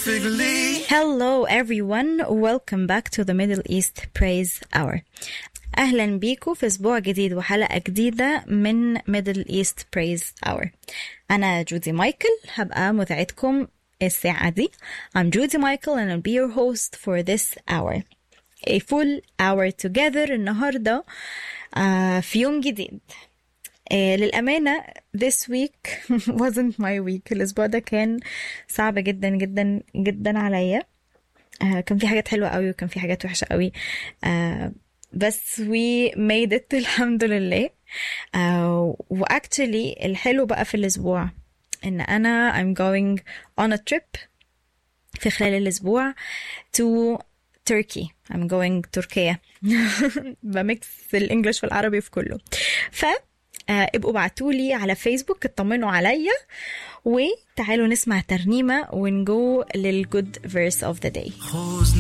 perfectly. Hello everyone, welcome back to the Middle East Praise Hour. أهلا بيكم في أسبوع جديد وحلقة جديدة من Middle East Praise Hour. أنا جودي مايكل هبقى مذيعتكم الساعة دي. I'm Judy Michael and I'll be your host for this hour. A full hour together النهاردة آه في يوم جديد. آه للأمانة this week wasn't my week الأسبوع ده كان صعب جدا جدا جدا عليا آه كان في حاجات حلوة قوي وكان في حاجات وحشة قوي آه بس we made it الحمد لله آه واكتشلي الحلو بقى في الأسبوع إن أنا I'm going on a trip في خلال الأسبوع to Turkey I'm going تركيا بميكس الإنجليش والعربي في كله ف آه، ابقوا ابعتولي على فيسبوك اطمنوا عليا وتعالوا نسمع ترنيمة ونجو للجود فيرس اوف ذا داي حزن